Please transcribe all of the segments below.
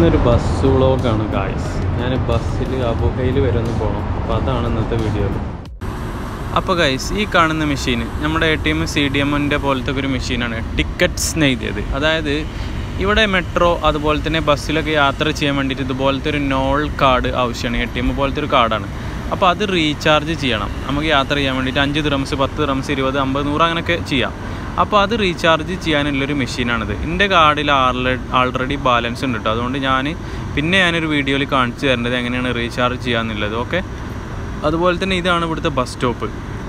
ഇന്നൊരു ബസ് വ്ളോഗാണ് ഗായ്സ് ഞാൻ ബസ്സിൽ അബുഹയിൽ വരെ ഒന്ന് പോകണം അപ്പോൾ അതാണ് ഇന്നത്തെ വീഡിയോയിൽ അപ്പോൾ ഗൈസ് ഈ കാണുന്ന മെഷീൻ നമ്മുടെ A T M C D എമ്മിൻ്റെ പോലത്തെ ഒരു മെഷീനാണ് ടിക്കറ്റ്സ് എഴുതിയത് അതായത് ഇവിടെ മെട്രോ അതുപോലെ തന്നെ ബസ്സിലൊക്കെ യാത്ര ചെയ്യാൻ വേണ്ടിയിട്ട് ഇതുപോലത്തെ ഒരു നോൾ കാർഡ് ആവശ്യമാണ് എ ടി എം പോലത്തെ ഒരു കാർഡാണ് അപ്പോൾ അത് റീചാർജ് ചെയ്യണം നമുക്ക് യാത്ര ചെയ്യാൻ വേണ്ടിയിട്ട് അഞ്ച് ദിറംസ് പത്ത് ദിറംസ് ഇരുപത് അമ്പത് നൂറ് അങ്ങനെയൊക്കെ ചെയ്യാം അപ്പോൾ അത് റീചാർജ് ചെയ്യാനുള്ളൊരു മെഷീനാണിത് എൻ്റെ കാർഡിൽ ആൾറെഡി ബാലൻസ് ഉണ്ട് കേട്ടോ അതുകൊണ്ട് ഞാൻ പിന്നെ ഞാനൊരു വീഡിയോയിൽ കാണിച്ചു തരേണ്ടത് എങ്ങനെയാണ് റീചാർജ് ചെയ്യാന്നുള്ളത് ഓക്കെ അതുപോലെ തന്നെ ഇതാണ് ഇവിടുത്തെ ബസ് സ്റ്റോപ്പ്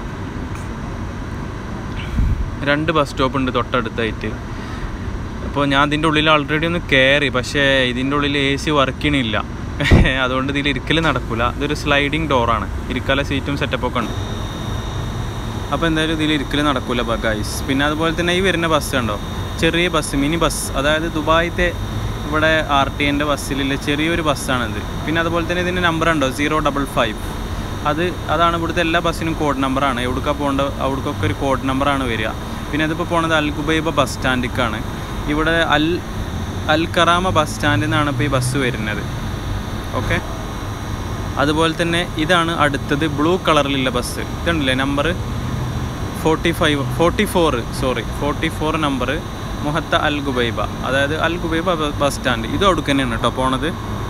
രണ്ട് ബസ് സ്റ്റോപ്പ് ഉണ്ട് തൊട്ടടുത്തായിട്ട് അപ്പോൾ ഞാൻ ഇതിൻ്റെ ഉള്ളിൽ ആൾറെഡി ഒന്ന് കയറി പക്ഷേ ഇതിൻ്റെ ഉള്ളിൽ എ സി വർക്ക് ചെയ്യണില്ല അതുകൊണ്ട് ഇതിൽ ഇരിക്കൽ നടക്കില്ല ഇതൊരു സ്ലൈഡിങ് ഡോറാണ് ഇരിക്കാല സീറ്റും സെറ്റപ്പൊക്കെ ഉണ്ട് അപ്പോൾ എന്തായാലും ഇതിൽ ഇരിക്കൽ നടക്കില്ല ഗൈസ് പിന്നെ അതുപോലെ തന്നെ ഈ വരുന്ന ബസ് കണ്ടോ ചെറിയ ബസ് മിനി ബസ് അതായത് ദുബായിത്തെ ഇവിടെ ആർ ടി എൻ്റെ ബസ്സിലുള്ള ചെറിയൊരു ബസ്സാണിത് പിന്നെ അതുപോലെ തന്നെ ഇതിൻ്റെ നമ്പർ ഉണ്ടോ സീറോ ഡബിൾ ഫൈവ് അത് അതാണ് ഇവിടുത്തെ എല്ലാ ബസ്സിനും കോഡ് നമ്പറാണ് എവിടേക്കാണ് പോകേണ്ട അവിടേക്കൊക്കെ ഒരു കോഡ് നമ്പറാണ് വരിക പിന്നെ അതിപ്പോൾ പോണത് അൽ ഗുബൈബ ബസ് സ്റ്റാൻഡിലേക്കാണ് ഇവിടെ അൽ അൽ കറാമ ബസ് സ്റ്റാൻഡിൽ നിന്നാണ് ഇപ്പോൾ ഈ ബസ് വരുന്നത് ഓക്കെ അതുപോലെ തന്നെ ഇതാണ് അടുത്തത് ബ്ലൂ കളറിലുള്ള ബസ് ഇതുണ്ടല്ലേ number forty five forty four sorry forty four number Muhatta Al Ghubaiba അതായത് അൽ ഗുബൈബ ബ- ബസ് സ്റ്റാൻഡ് ഇത് അവിടെ തന്നെയാണ് കേട്ടോ പോണത്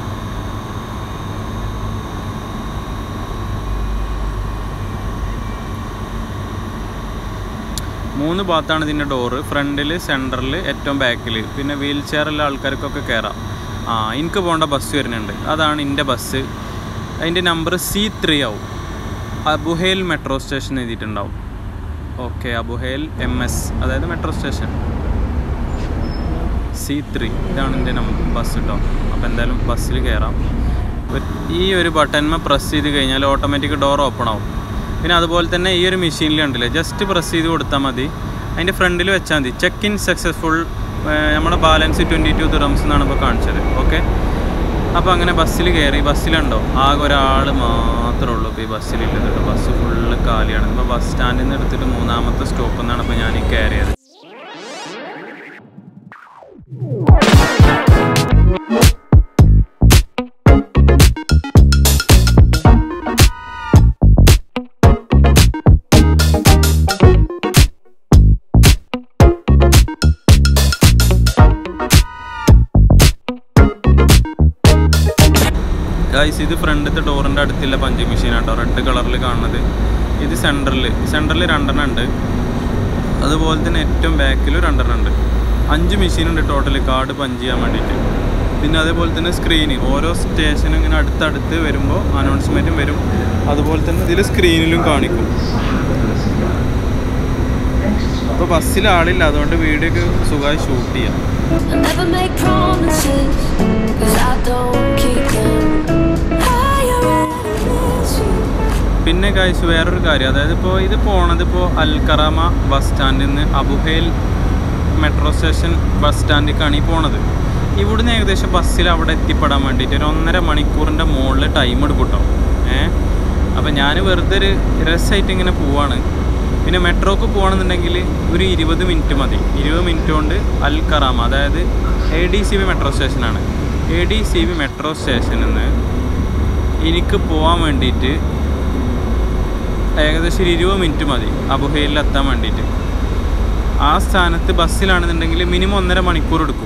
മൂന്ന് ഭാഗത്താണ് ഇതിൻ്റെ ഡോറ് ഫ്രണ്ടിൽ സെൻറ്ററിൽ ഏറ്റവും ബാക്കിൽ പിന്നെ വീൽ ചെയറുള്ള ആൾക്കാർക്കൊക്കെ കയറാം ആ എനിക്ക് പോകേണ്ട ബസ് വരുന്നുണ്ട് അതാണ് എൻ്റെ ബസ് അതിൻ്റെ നമ്പർ സി ത്രീ ആവും അബുഹേൽ മെട്രോ സ്റ്റേഷൻ എഴുതിയിട്ടുണ്ടാവും ഓക്കെ അബുഹേൽ എം എസ് അതായത് മെട്രോ സ്റ്റേഷൻ സി ത്രീ ഇതാണ് എൻ്റെ നമ്പർ ബസ് കേട്ടോ അപ്പോൾ എന്തായാലും ബസ്സിൽ കയറാം ഒരു- ഈ ഒരു ബട്ടൺമ പ്രസ് ചെയ്ത് കഴിഞ്ഞാൽ ഓട്ടോമാറ്റിക് ഡോർ ഓപ്പൺ ആവും പിന്നെ അതുപോലെ തന്നെ ഈ ഒരു മെഷീനിൽ ഉണ്ടല്ലേ ജസ്റ്റ് പ്രസ് ചെയ്ത് കൊടുത്താൽ മതി അതിൻ്റെ ഫ്രണ്ടിൽ വെച്ചാൽ മതി ചെക്ക് ഇൻ സക്സസ്ഫുൾ നമ്മുടെ ബാലൻസ് ട്വൻറ്റി ടു ദിറംസ് എന്നാണ് ഇപ്പോൾ കാണിച്ചത് ഓക്കെ അപ്പോൾ അങ്ങനെ ബസ്സിൽ കയറി ബസ്സിലുണ്ടോ ആകെ ഒരാൾ മാത്രമേ ഉള്ളൂ ഇപ്പോൾ ഈ ബസ്സിലില്ലത് കേട്ടോ ബസ് ഫുള്ള് കാലിയാണ് ഇപ്പോൾ ബസ് സ്റ്റാൻഡിൽ നിന്ന് എടുത്തിട്ട് മൂന്നാമത്തെ സ്റ്റോപ്പിൽ നിന്നാണ് ഇപ്പോൾ ഞാൻ ഈ കയറിയത് ഗൈസ് ഇത് ഫ്രണ്ടത്തെ ഡോറിൻ്റെ അടുത്തുള്ള പഞ്ച് മെഷീൻ ആട്ടോ റെഡ് കളറിൽ കാണുന്നത് ഇത് സെൻറ്ററിൽ സെൻറ്ററിൽ രണ്ടെണ്ണം ഉണ്ട് അതുപോലെ തന്നെ ഏറ്റവും ബാക്കിലും രണ്ടെണ്ണം ഉണ്ട് അഞ്ച് മെഷീൻ ഉണ്ട് ടോട്ടൽ കാർഡ് പഞ്ച് ചെയ്യാൻ വേണ്ടിയിട്ട് പിന്നെ അതേപോലെ തന്നെ സ്ക്രീന് ഓരോ സ്റ്റേഷനും ഇങ്ങനെ അടുത്തടുത്ത് വരുമ്പോൾ അനൗൺസ്മെൻറ്റും വരും അതുപോലെ തന്നെ ഇതിൽ സ്ക്രീനിലും കാണിക്കും അപ്പോൾ ബസ്സിൽ ആളില്ല അതുകൊണ്ട് വീഡിയോ ഒക്കെ സുഖമായി ഷൂട്ട് ചെയ്യാം I never make promises, cause I don't keep them. I already miss you. പിന്നെ കാഴ്ച വേറൊരു കാര്യം അതായത് ഇപ്പോൾ ഇത് പോണത് ഇപ്പോൾ അൽ കറാമ ബസ് സ്റ്റാൻഡിൽ നിന്ന് അബുഹേൽ മെട്രോ സ്റ്റേഷൻ ബസ് സ്റ്റാൻഡിലേക്കാണ് ഈ പോണത് ഇവിടുന്ന് ഏകദേശം ബസ്സിൽ അവിടെ എത്തിപ്പെടാൻ വേണ്ടിയിട്ട് ഒരു ഒന്നര മണിക്കൂറിൻ്റെ മുകളിൽ ടൈം എടുക്കും കേട്ടോ ഏ അപ്പോൾ ഞാൻ വെറുതെ ഒരു രസമായിട്ട് ഇങ്ങനെ പോവാണ് പിന്നെ മെട്രോക്ക് പോകണമെന്നുണ്ടെങ്കിൽ ഒരു ഇരുപത് മിനിറ്റ് മതി ഇരുപത് മിനിറ്റ് കൊണ്ട് അൽ കറാമ അതായത് A D C B metro സ്റ്റേഷനാണ് A D C B metro സ്റ്റേഷനിൽ നിന്ന് എനിക്ക് പോകാൻ വേണ്ടിയിട്ട് ഏകദേശം ഒരു ഇരുപത് മിനിറ്റ് മതി അബുഹയിൽ എത്താൻ വേണ്ടിയിട്ട് ആ സ്ഥാനത്ത് ബസ്സിലാണെന്നുണ്ടെങ്കിൽ മിനിമം ഒന്നര മണിക്കൂർ എടുക്കും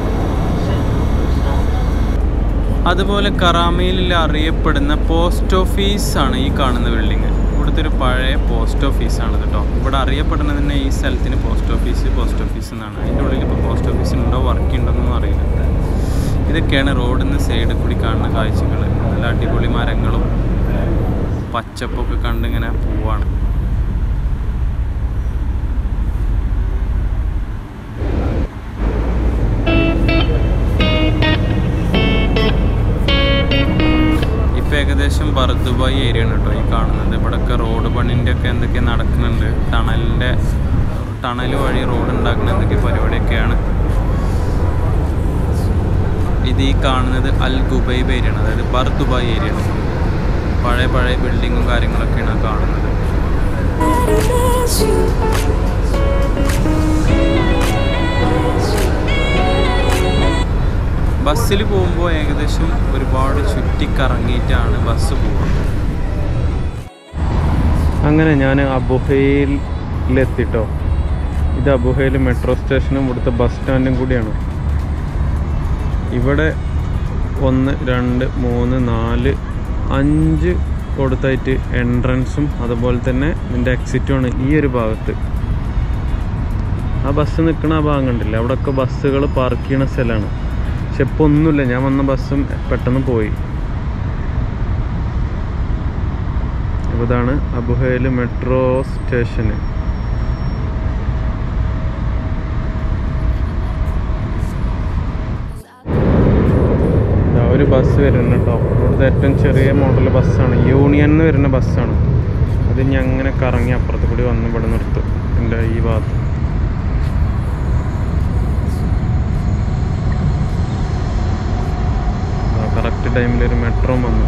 അതുപോലെ കറാമയിൽ അറിയപ്പെടുന്ന പോസ്റ്റ് ഓഫീസാണ് ഈ കാണുന്ന ബിൽഡിങ് ഇവിടുത്തെ ഒരു പഴയ പോസ്റ്റ് ഓഫീസാണ് കേട്ടോ ഇവിടെ അറിയപ്പെടുന്നത് തന്നെ ഈ സ്ഥലത്തിന് പോസ്റ്റ് ഓഫീസ് പോസ്റ്റ് ഓഫീസ് എന്നാണ് അതിൻ്റെ ഉള്ളിൽ ഇപ്പോൾ പോസ്റ്റ് ഓഫീസ് ഉണ്ടോ വർക്ക് ഉണ്ടോയെന്നൊന്നും അറിയില്ല ഇതൊക്കെയാണ് റോഡിൽ നിന്ന് സൈഡിൽ കൂടി കാണുന്ന കാഴ്ചകൾ നല്ല അടിപൊളി മരങ്ങളും പച്ചപ്പൊക്കെ കണ്ടിങ്ങനെ പോവാണ് ഇപ്പം ഏകദേശം ബർദുബായി ഏരിയ ആണ് കേട്ടോ ഈ കാണുന്നത് ഇവിടെയൊക്കെ റോഡ് പണിൻ്റെ ഒക്കെ എന്തൊക്കെ നടക്കുന്നുണ്ട് ടണലിൻ്റെ ടണൽ വഴി റോഡ് ഉണ്ടാക്കുന്ന എന്തൊക്കെ പരിപാടിയൊക്കെയാണ് ഇത് ഈ കാണുന്നത് അൽ ഗുബൈബ് ഏരിയ ആണ് അതായത് ബർദുബായ് ഏരിയ ആണ് പഴയ പഴയ ബിൽഡിങ്ങും കാര്യങ്ങളൊക്കെയാണ് കാണുന്നത് Already miss you. ബസ്സിൽ പോകുമ്പോൾ ഏകദേശം ഒരുപാട് ചുറ്റിക്കറങ്ങിയിട്ടാണ് ബസ് പോകുന്നത് അങ്ങനെ ഞാൻ അബുഹയിലെത്തിട്ടോ ഇത് അബുഹയിൽ മെട്രോ സ്റ്റേഷനും ഇവിടുത്തെ ബസ് സ്റ്റാൻഡും കൂടിയാണ് ഇവിടെ ഒന്ന് രണ്ട് മൂന്ന് നാല് അഞ്ച് കൊടുത്തായിട്ട് എൻട്രൻസും അതുപോലെ തന്നെ ഇതിൻ്റെ എക്സിറ്റുമാണ് ഈ ഒരു ഭാഗത്ത് ആ ബസ് നിൽക്കുന്ന ആ ഭാഗം കണ്ടില്ല അവിടെയൊക്കെ ബസ്സുകൾ പാർക്ക് ചെയ്യണ സ്ഥലമാണ് പക്ഷെ ഇപ്പോൾ ഒന്നുമില്ല ഞാൻ വന്ന ബസ്സും പെട്ടെന്ന് പോയി അപ്പോൾ ഇതാണ് അബുഹയിൽ മെട്രോ സ്റ്റേഷന് ദാ ഒരു ബസ് വരുന്നുണ്ട് കേട്ടോ ഇവിടുത്തെ ഏറ്റവും ചെറിയ മോഡൽ ബസ്സാണ് യൂണിയൻ എന്ന് വരുന്ന ബസ്സാണ് അത് ഇനി അങ്ങനെ കറങ്ങി അപ്പുറത്ത് കൂടി വന്ന് ഇവിടെ നിർത്തും എൻ്റെ ഈ ഭാഗത്ത് കറക്റ്റ് ടൈമിൽ ഒരു മെട്രോ വന്നു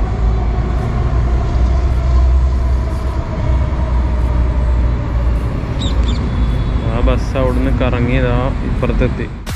ആ ബസ് അവിടുന്ന് കറങ്ങി ഇതാ ഇപ്പുറത്തെത്തി